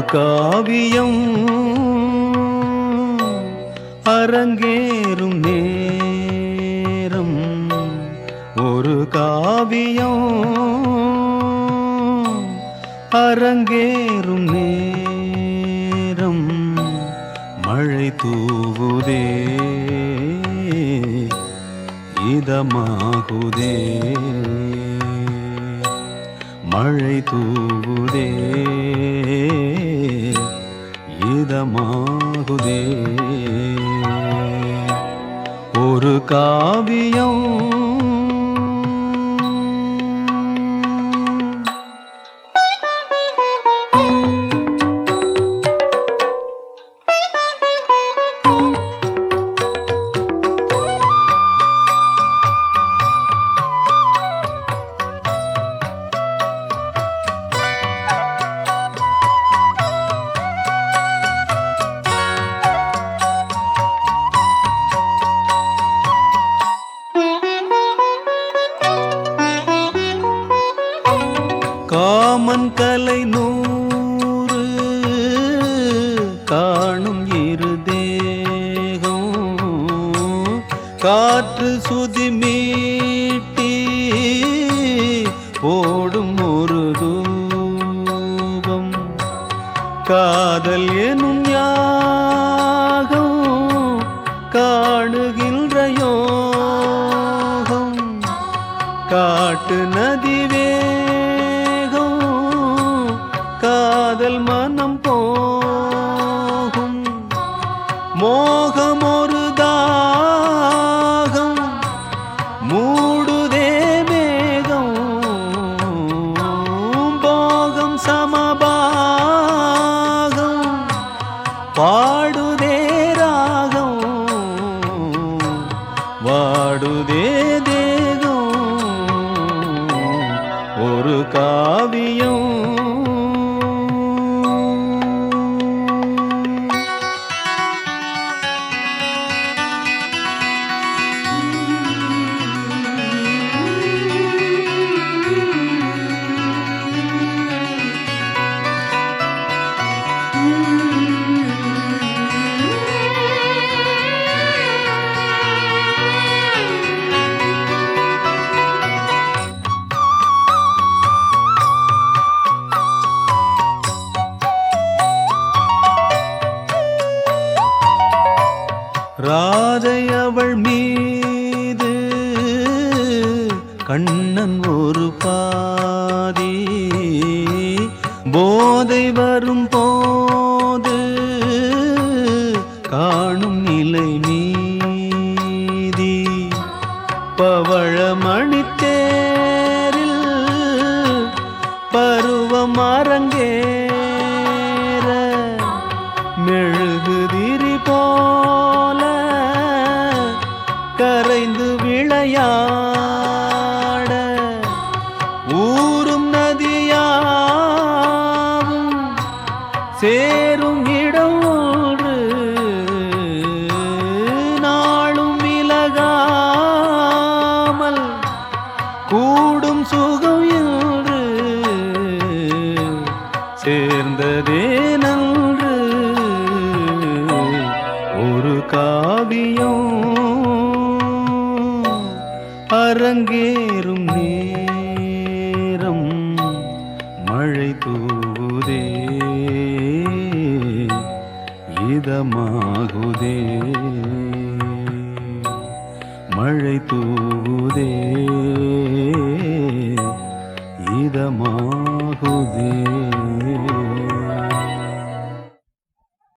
காவியம் அரங்கேறும் நேரம் ஒரு காவியம் அரங்கேறும் நேரம் மழை தூவுதே இதமாகுதே மழை தூவுதே இதமாகுதே ஒரு காவியம் காமன் கலை நூறு காணும் இரு தேகம் காற்று சுதி மீட்டி ஓடும் ஒரு தூபம் காதல் எனும் யாகம் காணுகின்ற யோகம் காட்டு நதி வேகம் காதல் மனம் போகும் மோகம் ஒரு தாகம் மூடுதே மேகம் போகம் சமபாகம் பாடுதே ராகம் வாடுதே தேகம் ஒரு காவியம் ராதை அவள் மீது கண்ணன் ஒரு பாதி போதை வரும் போது காணும் நிலை மீதி பவழமணி தேரில் பருவம் அரங்கேற மெழுகுதிரி போல கரைந்து விளையாட ஊரும் நதியாவும் சேரும் இடம் ஒன்று நாளும் விலகாமல் கூடும் சுகம் என்று சேர்ந்ததே நன்று ஒரு காவியம் அரங்கேறும் நேரம் மழை தூவுதே இதமாகுதே மழை தூவுதே இதமாகுதே